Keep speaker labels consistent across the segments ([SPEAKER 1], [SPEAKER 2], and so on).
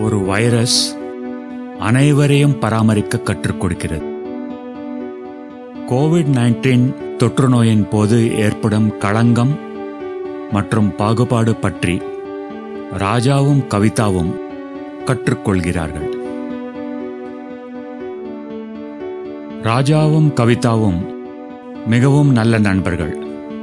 [SPEAKER 1] ஒரு வைரஸ் அனைவரையும் பராமரிக்க கற்றுக் கொடுக்கிறது கோவிட் நைன்டீன் தொற்று நோயின் போது ஏற்படும் களங்கம் மற்றும் பாகுபாடு பற்றி ராஜாவும் கவிதாவும் கற்றுக்கொள்கிறார்கள் ராஜாவும் கவிதாவும் மிகவும் நல்ல நண்பர்கள்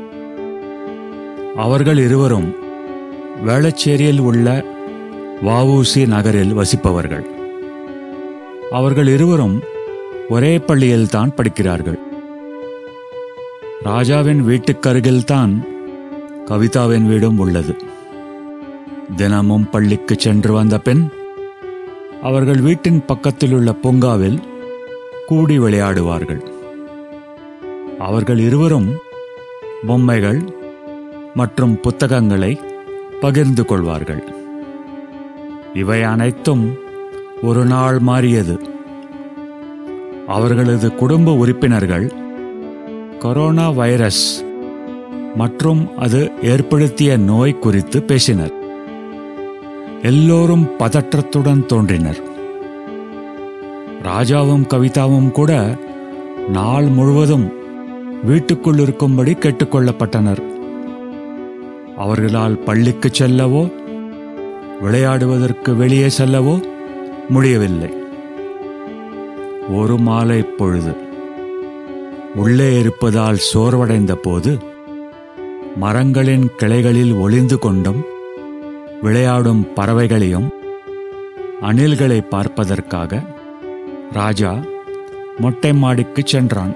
[SPEAKER 1] அவர்கள் இருவரும் வேளச்சேரியில் உள்ள வஉசி நகரில் வசிப்பவர்கள் அவர்கள் இருவரும் ஒரே பள்ளியில்தான் படிக்கிறார்கள் ராஜாவின் வீட்டுக்கருகில்தான் கவிதாவின் வீடும் உள்ளது தினமும் பள்ளிக்கு சென்று வந்த பின் அவர்கள் வீட்டின் பக்கத்தில் உள்ள பூங்காவில் கூடி விளையாடுவார்கள் அவர்கள் இருவரும் பொம்மைகள் மற்றும் புத்தகங்களை பகிர்ந்து கொள்வார்கள் இவை அனைத்தும் ஒரு நாள் மாறியது அவர்களது குடும்ப உறுப்பினர்கள் கொரோனா வைரஸ் மற்றும் அது ஏற்படுத்திய நோய் குறித்து பேசினர் எல்லோரும் பதற்றத்துடன் தோன்றினர் ராஜாவும் கவிதாவும் கூட நாள் முழுவதும் வீட்டுக்குள் இருக்கும்படி கேட்டுக்கொள்ளப்பட்டனர் அவர்களால் பள்ளிக்கு செல்லவோ விளையாடுவதற்கு வெளியே செல்லவோ முடியவில்லை ஒரு மாலை பொழுது உள்ளே இருப்பதால் சோர்வடைந்த போது மரங்களின் கிளைகளில் ஒளிந்து கொண்டும் விளையாடும் பறவைகளையும் அணில்களை பார்ப்பதற்காக ராஜா மொட்டை மாடிக்கு சென்றான்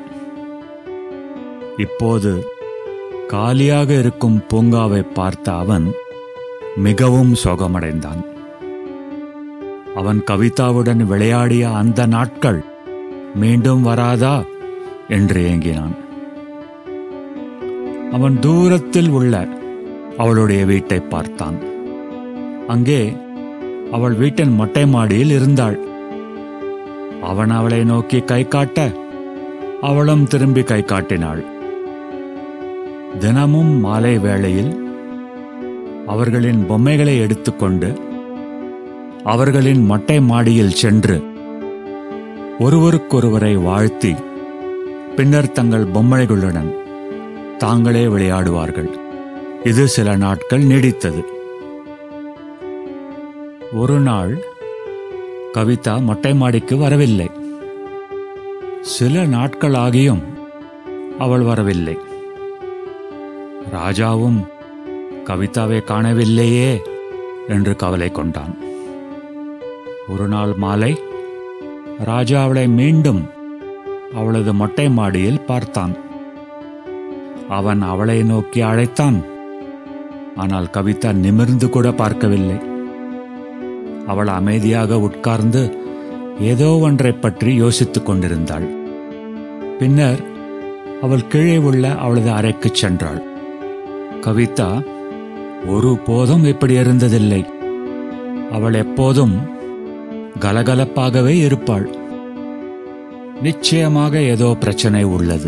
[SPEAKER 1] இப்போது காலியாக இருக்கும் பூங்காவை பார்த்த அவன் மிகவும் சோகமடைந்தான் அவன் கவிதாவுடன் விளையாடிய அந்த நாட்கள் மீண்டும் வராதா என்று ஏங்கினான் அவன் தூரத்தில் உள்ள அவளுடைய வீட்டை பார்த்தான் அங்கே அவள் வீட்டின் மொட்டை மாடியில் இருந்தாள் அவன் அவளை நோக்கி கை காட்ட அவளும் திரும்பி கை காட்டினாள் தினமும் மாலை வேளையில் அவர்களின் பொம்மைகளை எடுத்துக்கொண்டு அவர்களின் மொட்டை மாடியில் சென்று ஒருவருக்கொருவரை வாழ்த்தி பின்னர் தங்கள் பொம்மைகளுடன் தாங்களே விளையாடுவார்கள் இது சில நாட்கள் நீடித்தது ஒரு நாள் கவிதா மொட்டை மாடிக்கு வரவில்லை சில நாட்கள் ஆகியும் அவள் வரவில்லை ராஜாவும் கவிதாவை காணவில்லையே என்று கவலை கொண்டான் ஒரு நாள் மாலை ராஜா அவளை மீண்டும் அவளது மொட்டை மாடியில் பார்த்தான் அவன் அவளை நோக்கி அழைத்தான் ஆனால் கவிதா நிமிர்ந்து கூட பார்க்கவில்லை அவள் அமைதியாக உட்கார்ந்து ஏதோ ஒன்றை பற்றி யோசித்துக் கொண்டிருந்தாள் பின்னர் அவள் கீழே உள்ள அவளது அறைக்கு சென்றாள் கவிதா ஒரு போதும் இப்படி இருந்ததில்லை அவள் எப்போதும் கலகலப்பாகவே இருப்பாள் நிச்சயமாக ஏதோ பிரச்சனை உள்ளது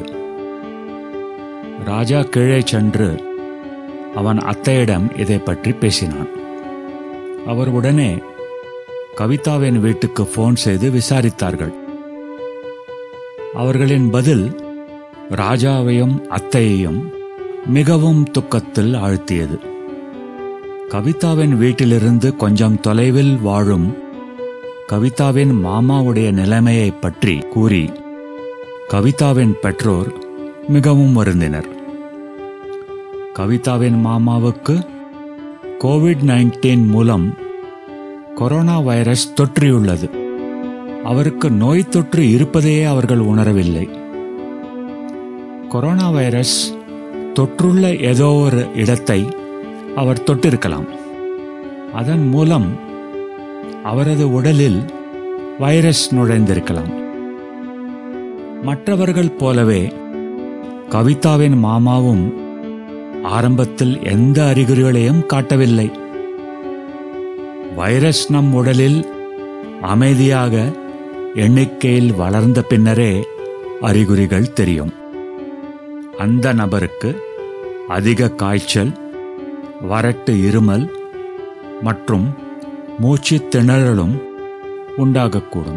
[SPEAKER 1] ராஜா கீழே சென்று அவன் அத்தையிடம் இதை பற்றி பேசினான் அவர் உடனே கவிதாவின் வீட்டுக்கு போன் செய்து விசாரித்தார்கள் அவர்களின் பதில் ராஜாவையும் அத்தையையும் மிகவும் துக்கத்தில் ஆழ்த்தியது கவிதாவின் வீட்டிலிருந்து கொஞ்சம் தொலைவில் வாழும் கவிதாவின் மாமாவுடைய நிலைமையை பற்றி கூறி கவிதாவின் பெற்றோர் மிகவும் வருந்தினர் கவிதாவின் மாமாவுக்கு கோவிட் நைன்டீன் மூலம் கொரோனா வைரஸ் தொற்றியுள்ளது அவருக்கு நோய் தொற்று இருப்பதையே அவர்கள் உணரவில்லை கொரோனா வைரஸ் தொற்றுள்ள ஏதோ ஒரு இடத்தை அவர் தொட்டிருக்கலாம் அதன் மூலம் அவரது உடலில் வைரஸ் நுழைந்திருக்கலாம் மற்றவர்கள் போலவே கவிதாவின் மாமாவும் ஆரம்பத்தில் எந்த அறிகுறிகளையும் காட்டவில்லை வைரஸ் நம் உடலில் அமைதியாக எண்ணிக்கையில் வளர்ந்த பின்னரே அறிகுறிகள் தெரியும் அந்த நபருக்கு அதிக காய்ச்சல் வறட்டு இருமல் மற்றும் மூச்சு திணறலும் உண்டாகக்கூடும்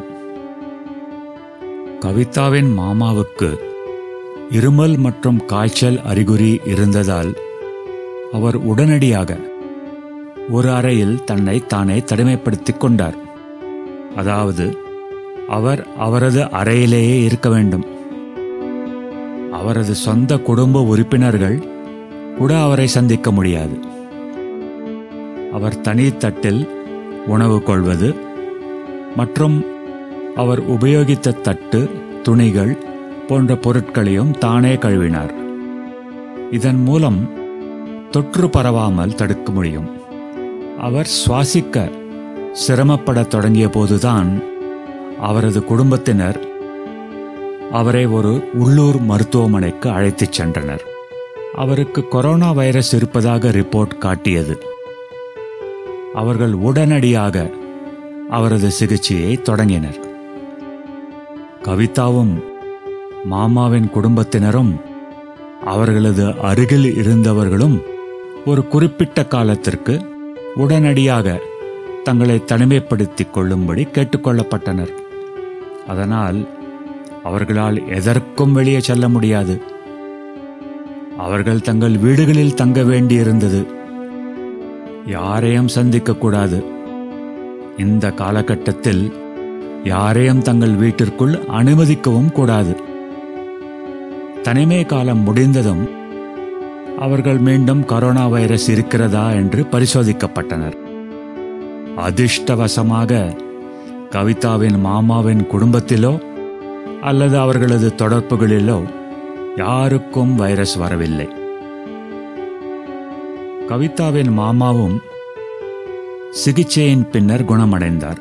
[SPEAKER 1] கவிதாவின் மாமாவுக்கு இருமல் மற்றும் காய்ச்சல் அறிகுறி இருந்ததால் அவர் உடனடியாக ஒரு அறையில் தன்னை தானே தனிமைப்படுத்திக் கொண்டார் அதாவது அவர் அவரது அறையிலேயே இருக்க வேண்டும் அவரது சொந்த குடும்ப உறுப்பினர்கள் கூட அவரை சந்திக்க முடியாது அவர் தனித்தட்டில் உணவு கொள்வது மற்றும் அவர் உபயோகித்த தட்டு துணிகள் போன்ற பொருட்களையும் தானே கழுவினார் இதன் மூலம் தொற்று பரவாமல் தடுக்க முடியும் அவர் சுவாசிக்க சிரமப்படத் தொடங்கிய போதுதான் அவரது குடும்பத்தினர் அவரை ஒரு உள்ளூர் மருத்துவமனைக்கு அழைத்துச் சென்றனர் அவருக்கு கொரோனா வைரஸ் இருப்பதாக ரிப்போர்ட் காட்டியது அவர்கள் உடனடியாக அவரது சிகிச்சையை தொடங்கினர் கவிதாவும் மாமாவின் குடும்பத்தினரும் அவர்களது அருகில் இருந்தவர்களும் ஒரு குறிப்பிட்ட காலத்திற்கு உடனடியாக தங்களை தனிமைப்படுத்திக் கொள்ளும்படி கேட்டுக்கொள்ளப்பட்டனர் அதனால் அவர்களால் எதற்கும் வெளியே செல்ல முடியாது அவர்கள் தங்கள் வீடுகளில் தங்க வேண்டியிருந்தது யாரையும் சந்திக்கக்கூடாது இந்த காலகட்டத்தில் யாரையும் தங்கள் வீட்டிற்குள் அனுமதிக்கவும் கூடாது தனிமை காலம் முடிந்ததும் அவர்கள் மீண்டும் கொரோனா வைரஸ் இருக்கிறதா என்று பரிசோதிக்கப்பட்டனர் அதிர்ஷ்டவசமாக கவிதாவின் மாமாவின் குடும்பத்திலோ அல்லது அவர்களது தொடர்புகளிலோ யாருக்கும் வைரஸ் வரவில்லை கவிதாவின் மாமாவும் சிகிச்சையின் பின்னர் குணமடைந்தார்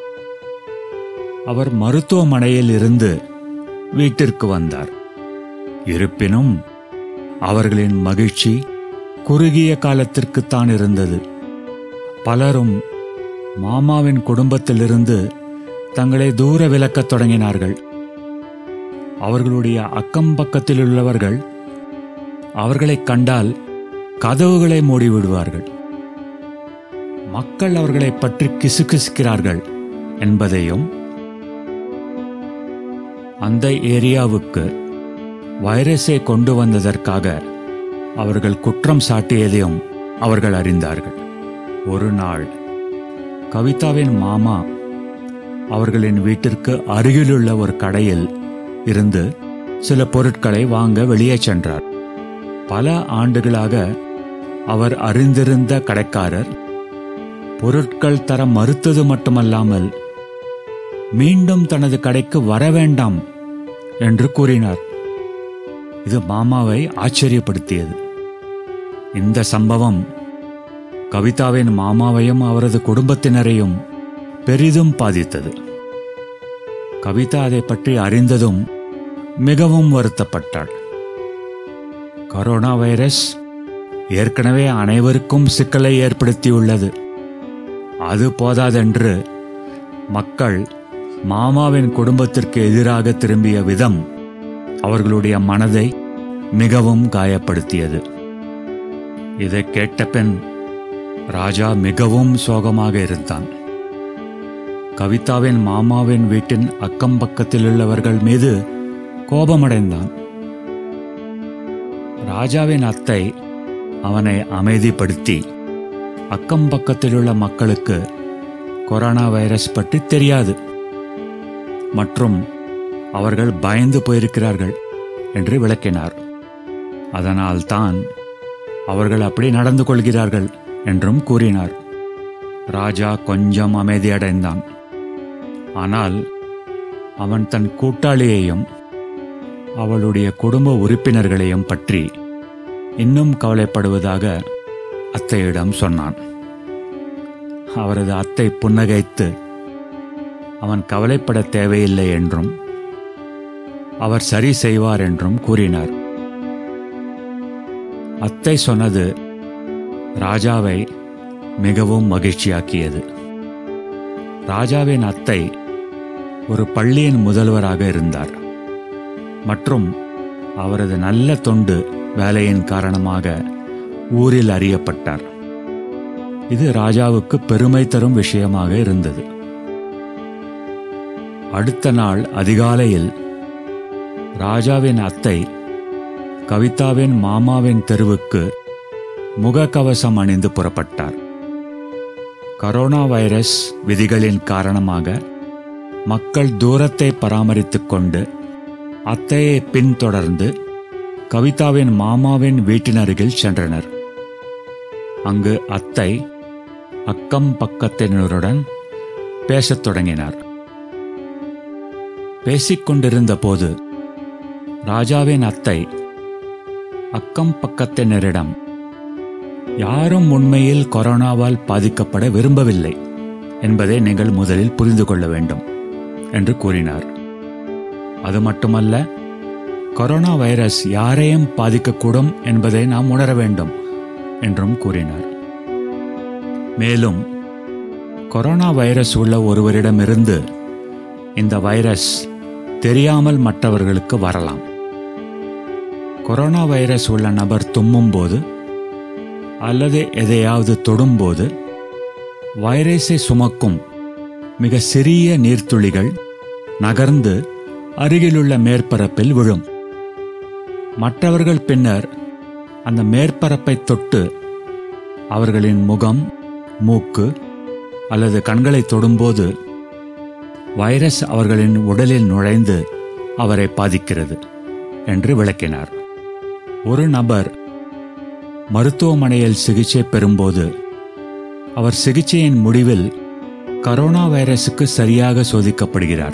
[SPEAKER 1] அவர் மருத்துவமனையில் இருந்து வீட்டிற்கு வந்தார் இருப்பினும் அவர்களின் மகிழ்ச்சி குறுகிய காலத்திற்குத்தான் இருந்தது பலரும் மாமாவின் குடும்பத்திலிருந்து தங்களை தூர விலக்கத் தொடங்கினார்கள் அவர்களுடைய அக்கம் பக்கத்தில் உள்ளவர்கள் அவர்களைக் கண்டால் கதவுகளை மூடிவிடுவார்கள் மக்கள் அவர்களை பற்றி கிசுகிசுக்கிறார்கள் என்பதையும் அந்த ஏரியாவுக்கு வைரஸை கொண்டு வந்ததற்காக அவர்கள் குற்றம் சாட்டியதையும் அவர்கள் அறிந்தார்கள் ஒரு நாள் கவிதாவின் மாமா அவர்களின் வீட்டிற்கு அருகிலுள்ள ஒரு கடையில் இருந்து சில பொருட்களை வாங்க வெளியே சென்றார் பல ஆண்டுகளாக அவர் அறிந்திருந்த கடைக்காரர் பொருட்கள் தர மறுத்தது மட்டுமல்லாமல் மீண்டும் தனது கடைக்கு வர வேண்டாம் என்று கூறினார் இது மாமாவை ஆச்சரியப்படுத்தியது இந்த சம்பவம் கவிதாவின் மாமாவையும் அவரது குடும்பத்தினரையும் பெரிதும் பாதித்தது கவிதா அதை பற்றி அறிந்ததும் மிகவும் வருத்தப்பட்டாள் கொரோனா வைரஸ் ஏற்கனவே அனைவருக்கும் சிக்கலை ஏற்படுத்தியுள்ளது அது போதாதென்று மக்கள் மாமாவின் குடும்பத்திற்கு எதிராக திரும்பிய விதம் அவர்களுடைய மனதை மிகவும் காயப்படுத்தியது இதை கேட்ட பின் ராஜா மிகவும் சோகமாக இருந்தான் கவிதாவின் மாமாவின் வீட்டின் அக்கம் பக்கத்தில் உள்ளவர்கள் மீது கோபமடைந்தான் ராஜாவின் அத்தை அவனை அமைதிப்படுத்தி அக்கம் பக்கத்திலுள்ள மக்களுக்கு கொரோனா வைரஸ் பற்றி தெரியாது மற்றும் அவர்கள் பயந்து போயிருக்கிறார்கள் என்று விளக்கினார் அதனால்தான் அவர்கள் அப்படி நடந்து கொள்கிறார்கள் என்றும் கூறினார் ராஜா கொஞ்சம் அமைதியடைந்தான் ஆனால் அவன் தன் கூட்டாளியையும் அவளுடைய குடும்ப உறுப்பினர்களையும் பற்றி இன்னும் கவலைப்படுவதாக அத்தையிடம் சொன்னான் அவரது அத்தை புன்னகைத்து அவன் கவலைப்பட தேவையில்லை என்றும் அவர் சரி செய்வார் என்றும் கூறினார் அத்தை சொன்னது ராஜாவை மிகவும் மகிழ்ச்சியாக்கியது ராஜாவின் அத்தை ஒரு பள்ளியின் முதல்வராக இருந்தார் மற்றும் அவரது நல்ல தொண்டு வேலையின் காரணமாக ஊரில் அறியப்பட்டார் இது ராஜாவுக்கு பெருமை தரும் விஷயமாக இருந்தது அடுத்த நாள் அதிகாலையில் ராஜாவின் அத்தை கவிதாவின் மாமாவின் தெருவுக்கு முகக்கவசம் அணிந்து புறப்பட்டார் கரோனா வைரஸ் விதிகளின் காரணமாக மக்கள் தூரத்தை பராமரித்துக் கொண்டு அத்தையை பின்தொடர்ந்து கவிதாவின் மாமாவின் வீட்டினருகில் சென்றனர் அங்கு அத்தை அக்கம் பக்கத்தினருடன் பேசத் தொடங்கினார் பேசிக்கொண்டிருந்த போது ராஜாவின் அத்தை அக்கம் பக்கத்தினரிடம் யாரும் உண்மையில் கொரோனாவால் பாதிக்கப்பட விரும்பவில்லை என்பதை நீங்கள் முதலில் புரிந்து கொள்ள வேண்டும் என்று கூறினார் அது மட்டுமல்ல கொரோனா வைரஸ் யாரையும் பாதிக்கக்கூடும் என்பதை நாம் உணர வேண்டும் என்றும் கூறினார் மேலும் கொரோனா வைரஸ் உள்ள ஒருவரிடமிருந்து இந்த வைரஸ் தெரியாமல் மற்றவர்களுக்கு வரலாம் கொரோனா வைரஸ் உள்ள நபர் தும்மும்போது அல்லது எதையாவது தொடும்போது வைரஸை சுமக்கும் மிக சிறிய நீர்த்துளிகள் நகர்ந்து அருகிலுள்ள மேற்பரப்பில் விழும் மற்றவர்கள் பின்னர் அந்த மேற்பரப்பை தொட்டு அவர்களின் முகம் மூக்கு அல்லது கண்களை தொடும்போது வைரஸ் அவர்களின் உடலில் நுழைந்து அவரை பாதிக்கிறது என்று விளக்கினார் ஒரு நபர் மருத்துவமனையில் சிகிச்சை பெறும்போது அவர் சிகிச்சையின் முடிவில் கரோனா வைரசுக்கு சரியாக சோதிக்கப்படுகிறார்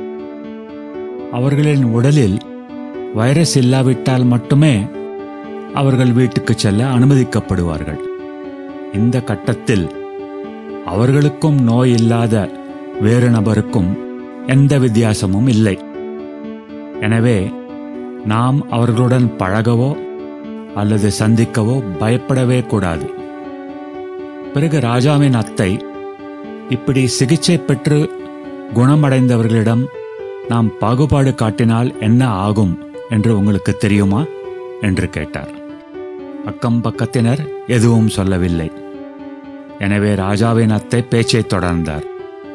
[SPEAKER 1] அவர்களின் உடலில் வைரஸ் இல்லாவிட்டால் மட்டுமே அவர்கள் வீட்டுக்கு செல்ல அனுமதிக்கப்படுவார்கள் இந்த கட்டத்தில் அவர்களுக்கும் நோய் இல்லாத வேறு நபருக்கும் எந்த வித்தியாசமும் இல்லை எனவே நாம் அவர்களுடன் பழகவோ அல்லது சந்திக்கவோ பயப்படவே கூடாது பிறகு ராஜாவின் அத்தை இப்படி சிகிச்சை பெற்று குணமடைந்தவர்களிடம் நாம் பாகுபாடு காட்டினால் என்ன ஆகும் என்று உங்களுக்கு தெரியுமா என்று கேட்டார் அக்கம் பக்கத்தினர் எதுவும் சொல்லவில்லை எனவே ராஜாவின் அத்தை பேச்சை தொடர்ந்தார்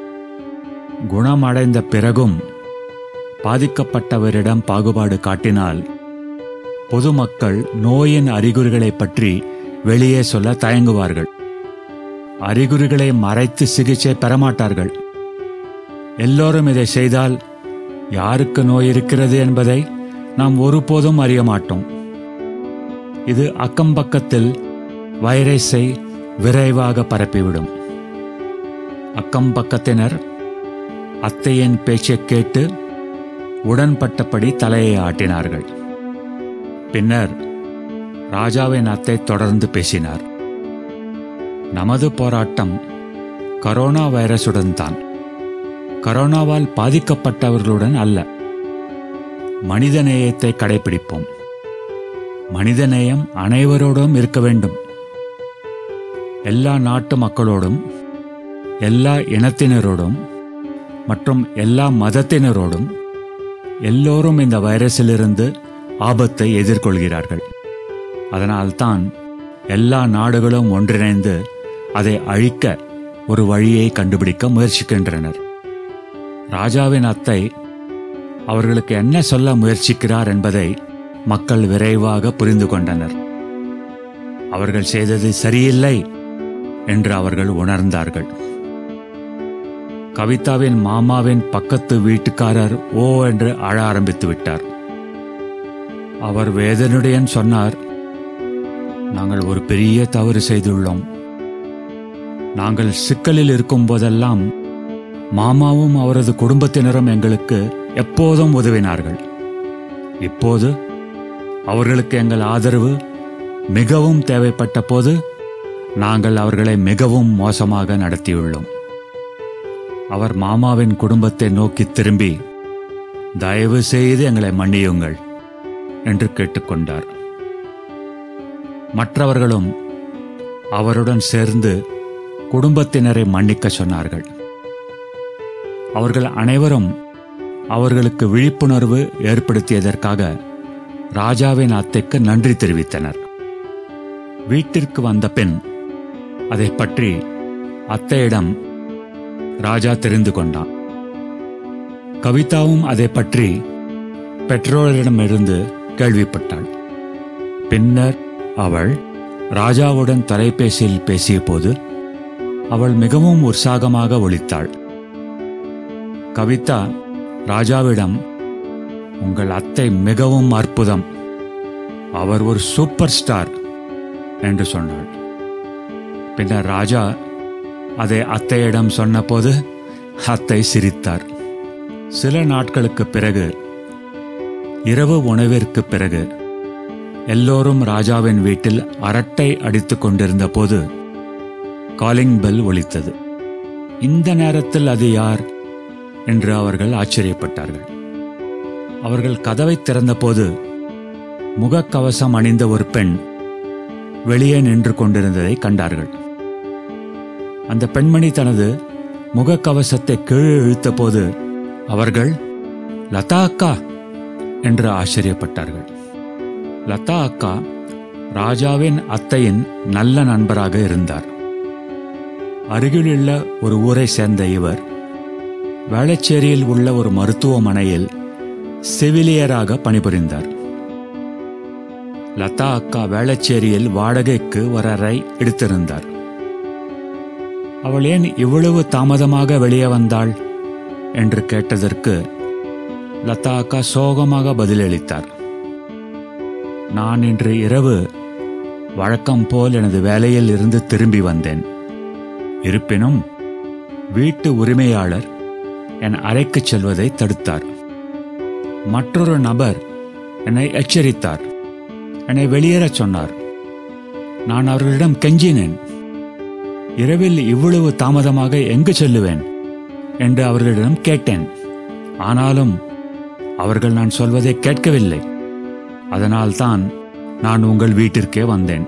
[SPEAKER 1] குணமடைந்த பிறகும் பாதிக்கப்பட்டவரிடம் பாகுபாடு காட்டினால் பொதுமக்கள் நோயின் அறிகுறிகளை பற்றி வெளியே சொல்ல தயங்குவார்கள் அறிகுறிகளை மறைத்து சிகிச்சை பெறமாட்டார்கள் எல்லோரும் இதை செய்தால் யாருக்கு நோய் இருக்கிறது என்பதை நாம் ஒருபோதும் அறிய மாட்டோம் இது அக்கம் பக்கத்தில் வைரஸை விரைவாக பரப்பிவிடும் அக்கம் பக்கத்தினர் அத்தையின் பேச்சைக் கேட்டு உடன்பட்டபடி தலையை ஆட்டினார்கள் பின்னர் ராஜாவின் அத்தை தொடர்ந்து பேசினார் நமது போராட்டம் கரோனா வைரசுடன் தான் கரோனாவால் பாதிக்கப்பட்டவர்களுடன் அல்ல மனித நேயத்தை கடைபிடிப்போம் மனிதநேயம் அனைவரோடும் இருக்க வேண்டும் எல்லா நாட்டு மக்களோடும் எல்லா இனத்தினரோடும் மற்றும் எல்லா மதத்தினரோடும் எல்லோரும் இந்த வைரஸிலிருந்து ஆபத்தை எதிர்கொள்கிறார்கள் அதனால்தான் எல்லா நாடுகளும் ஒன்றிணைந்து அதை அழிக்க ஒரு வழியை கண்டுபிடிக்க முயற்சிக்கின்றனர் ராஜாவின் அத்தை அவர்களுக்கு என்ன சொல்ல முயற்சிக்கிறார் என்பதை மக்கள் விரைவாக புரிந்து கொண்டனர் அவர்கள் செய்தது சரியில்லை என்று அவர்கள் உணர்ந்தார்கள் கவிதாவின் மாமாவின் பக்கத்து வீட்டுக்காரர் ஓ என்று அழ ஆரம்பித்து விட்டார் அவர் வேதனையுடன் சொன்னார் நாங்கள் ஒரு பெரிய தவறு செய்துள்ளோம் நாங்கள் சிக்கலில் இருக்கும் போதெல்லாம் மாமாவும் அவரது குடும்பத்தினரும் எங்களுக்கு எப்போதும் உதவினார்கள் இப்போது அவர்களுக்கு எங்கள் ஆதரவு மிகவும் தேவைப்பட்ட போது நாங்கள் அவர்களை மிகவும் மோசமாக நடத்தியுள்ளோம் அவர் மாமாவின் குடும்பத்தை நோக்கி திரும்பி தயவு செய்து எங்களை மன்னியுங்கள் என்று கேட்டுக்கொண்டார் மற்றவர்களும் அவருடன் சேர்ந்து குடும்பத்தினரை மன்னிக்க சொன்னார்கள் அவர்கள் அனைவரும் அவர்களுக்கு விழிப்புணர்வு ஏற்படுத்தியதற்காக ராஜாவின் அத்தைக்கு நன்றி தெரிவித்தனர் வீட்டிற்கு வந்த பின் அதை பற்றி அத்தையிடம் ராஜா தெரிந்து கொண்டான் கவிதாவும் அதை பற்றி பெற்றோரிடமிருந்து கேள்விப்பட்டாள் பின்னர் அவள் ராஜாவுடன் தொலைபேசியில் பேசியபோது அவள் மிகவும் உற்சாகமாக ஒழித்தாள் கவிதா ராஜாவிடம் உங்கள் அத்தை மிகவும் அற்புதம் அவர் ஒரு சூப்பர் ஸ்டார் என்று சொன்னாள் பின்னர் ராஜா அதை அத்தையிடம் சொன்னபோது அத்தை சிரித்தார் சில நாட்களுக்கு பிறகு இரவு உணவிற்கு பிறகு எல்லோரும் ராஜாவின் வீட்டில் அரட்டை அடித்துக் கொண்டிருந்த போது காலிங் பெல் ஒலித்தது இந்த நேரத்தில் அது யார் என்று அவர்கள் ஆச்சரியப்பட்டார்கள் அவர்கள் கதவை திறந்தபோது முகக்கவசம் அணிந்த ஒரு பெண் வெளியே நின்று கொண்டிருந்ததை கண்டார்கள் அந்த பெண்மணி தனது முகக்கவசத்தை கீழே இழுத்தபோது அவர்கள் லதா அக்கா என்று ஆச்சரியப்பட்டார்கள் லதா அக்கா ராஜாவின் அத்தையின் நல்ல நண்பராக இருந்தார் அருகிலுள்ள ஒரு ஊரை சேர்ந்த இவர் வேளச்சேரியில் உள்ள ஒரு மருத்துவமனையில் செவிலியராக பணிபுரிந்தார் லதா அக்கா வேளச்சேரியில் வாடகைக்கு ஒரு அறை எடுத்திருந்தார் அவள் ஏன் இவ்வளவு தாமதமாக வெளியே வந்தாள் என்று கேட்டதற்கு லதா அக்கா சோகமாக பதிலளித்தார் நான் இன்று இரவு வழக்கம் போல் எனது வேலையில் இருந்து திரும்பி வந்தேன் இருப்பினும் வீட்டு உரிமையாளர் என் அறைக்குச் செல்வதை தடுத்தார் மற்றொரு நபர் என்னை எச்சரித்தார் என்னை வெளியேறச் சொன்னார் நான் அவர்களிடம் கெஞ்சினேன் இரவில் இவ்வளவு தாமதமாக எங்கு செல்லுவேன் என்று அவர்களிடம் கேட்டேன் ஆனாலும் அவர்கள் நான் சொல்வதை கேட்கவில்லை அதனால்தான் நான் உங்கள் வீட்டிற்கே வந்தேன்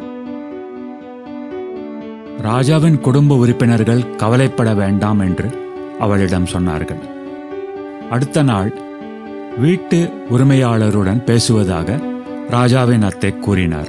[SPEAKER 1] ராஜாவின் குடும்ப உறுப்பினர்கள் கவலைப்பட வேண்டாம் என்று அவளிடம் சொன்னார்கள் அடுத்த நாள் வீட்டு உரிமையாளருடன் பேசுவதாக ராஜாவின் அத்தை கூறினார்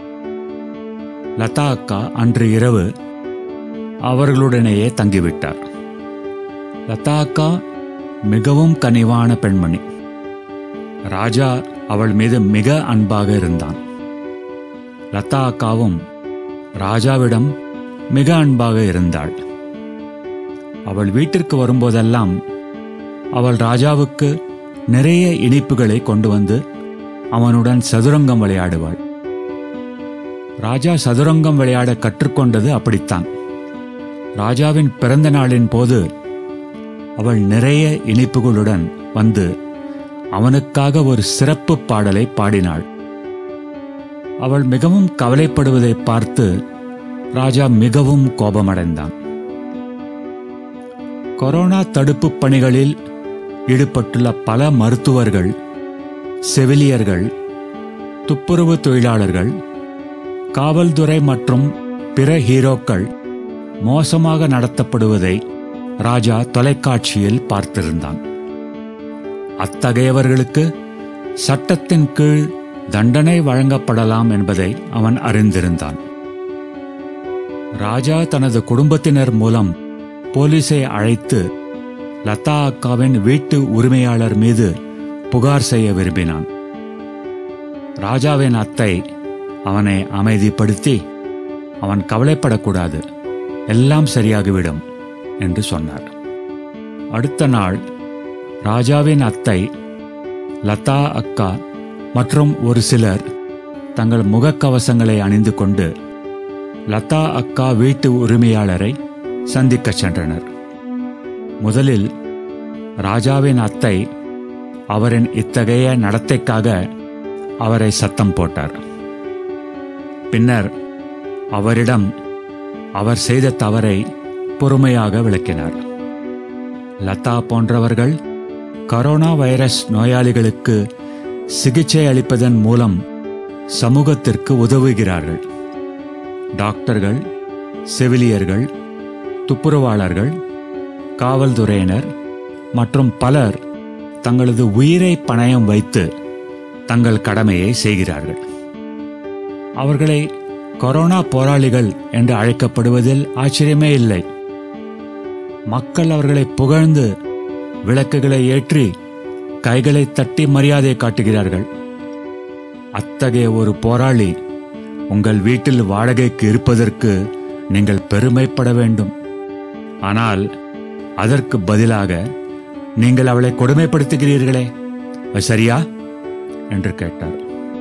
[SPEAKER 1] லதா அக்கா அன்று இரவு அவர்களுடனேயே தங்கிவிட்டார் லதா அக்கா மிகவும் கனிவான பெண்மணி ராஜா அவள் மீது மிக அன்பாக இருந்தான் லதா அக்காவும் ராஜாவிடம் மிக அன்பாக இருந்தாள் அவள் வீட்டிற்கு வரும்போதெல்லாம் அவள் ராஜாவுக்கு நிறைய இனிப்புகளை கொண்டு வந்து அவனுடன் சதுரங்கம் விளையாடுவாள் ராஜா சதுரங்கம் விளையாட கற்றுக்கொண்டது அப்படித்தான் ராஜாவின் பிறந்த நாளின் போது அவள் நிறைய இனிப்புகளுடன் வந்து அவனுக்காக ஒரு சிறப்பு பாடலை பாடினாள் அவள் மிகவும் கவலைப்படுவதை பார்த்து ராஜா மிகவும் கோபமடைந்தான் கொரோனா தடுப்பு பணிகளில் ஈடுபட்டுள்ள பல மருத்துவர்கள் செவிலியர்கள் துப்புரவு தொழிலாளர்கள் காவல்துறை மற்றும் பிற ஹீரோக்கள் மோசமாக நடத்தப்படுவதை ராஜா தொலைக்காட்சியில் பார்த்திருந்தான் அத்தகையவர்களுக்கு சட்டத்தின் கீழ் தண்டனை வழங்கப்படலாம் என்பதை அவன் அறிந்திருந்தான் ராஜா தனது குடும்பத்தினர் மூலம் போலீஸை அழைத்து லதா அக்காவின் வீட்டு உரிமையாளர் மீது புகார் செய்ய விரும்பினான் ராஜாவின் அத்தை அவனை அமைதிப்படுத்தி அவன் கவலைப்படக்கூடாது எல்லாம் சரியாகிவிடும் என்று சொன்னார் அடுத்த நாள் ராஜாவின் அத்தை லதா அக்கா மற்றும் ஒரு சிலர் தங்கள் முகக்கவசங்களை அணிந்து கொண்டு லதா அக்கா வீட்டு உரிமையாளரை சந்திக்கச் சென்றனர் முதலில் ராஜாவின் அத்தை அவரின் இத்தகைய நடத்தைக்காக அவரை சத்தம் போட்டார் பின்னர் அவரிடம் அவர் செய்த தவறை பொறுமையாக விளக்கினார் லதா போன்றவர்கள் கரோனா வைரஸ் நோயாளிகளுக்கு சிகிச்சை அளிப்பதன் மூலம் சமூகத்திற்கு உதவுகிறார்கள் டாக்டர்கள் செவிலியர்கள் துப்புரவாளர்கள் காவல்துறையினர் மற்றும் பலர் தங்களது உயிரை பணயம் வைத்து தங்கள் கடமையை செய்கிறார்கள் அவர்களை கொரோனா போராளிகள் என்று அழைக்கப்படுவதில் ஆச்சரியமே இல்லை மக்கள் அவர்களை புகழ்ந்து விளக்குகளை ஏற்றி கைகளை தட்டி மரியாதை காட்டுகிறார்கள் அத்தகைய ஒரு போராளி உங்கள் வீட்டில் வாடகைக்கு இருப்பதற்கு நீங்கள் பெருமைப்பட வேண்டும் ஆனால் அதற்கு பதிலாக நீங்கள் அவளை கொடுமைப்படுத்துகிறீர்களே அது சரியா என்று கேட்டார்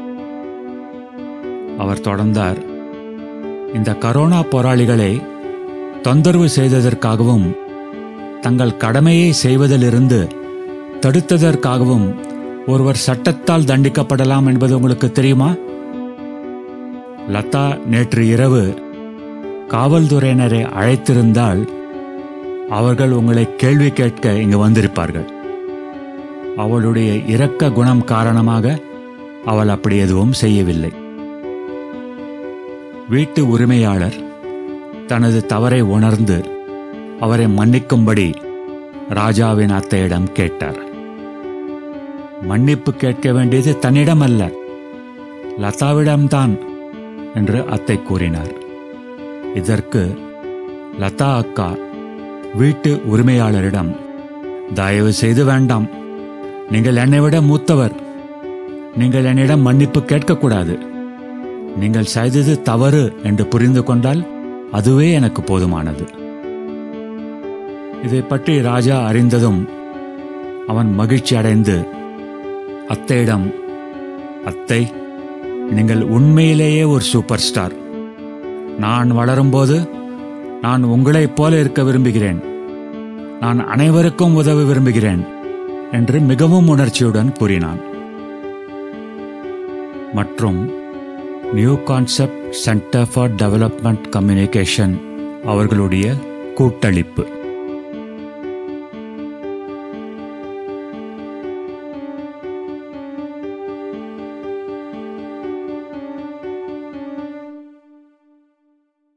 [SPEAKER 1] அவர் தொடர்ந்தார் இந்த கரோனா போராளிகளை தொந்தரவு செய்ததற்காகவும் தங்கள் கடமையை செய்வதிலிருந்து தடுத்ததற்காகவும் ஒருவர் சட்டத்தால் தண்டிக்கப்படலாம் என்பது உங்களுக்கு தெரியுமா லதா நேற்று இரவு காவல்துறையினரை அழைத்திருந்தால் அவர்கள் உங்களை கேள்வி கேட்க இங்கு வந்திருப்பார்கள் அவளுடைய இரக்க குணம் காரணமாக அவள் அப்படி எதுவும் செய்யவில்லை வீட்டு உரிமையாளர் தனது தவறை உணர்ந்து அவரை மன்னிக்கும்படி ராஜாவின் அத்தையிடம் கேட்டார் மன்னிப்பு கேட்க வேண்டியது தன்னிடம் அல்ல லதாவிடம்தான் என்று அத்தை கூறினார் இதற்கு லதா அக்கா வீட்டு உரிமையாளரிடம் தயவு செய்து வேண்டாம் நீங்கள் என்னை விட மூத்தவர் நீங்கள் என்னிடம் மன்னிப்பு கேட்கக்கூடாது நீங்கள் செய்தது தவறு என்று புரிந்து கொண்டால் அதுவே எனக்கு போதுமானது இதை பற்றி ராஜா அறிந்ததும் அவன் மகிழ்ச்சி அடைந்து அத்தையிடம் அத்தை நீங்கள் உண்மையிலேயே ஒரு சூப்பர் ஸ்டார் நான் வளரும்போது நான் உங்களைப் போல இருக்க விரும்புகிறேன் நான் அனைவருக்கும் உதவ விரும்புகிறேன் என்று மிகவும் உணர்ச்சியுடன் கூறினான் மற்றும் New Concept Centre for Development Communication அவர்களுடைய கூட்டளிப்பு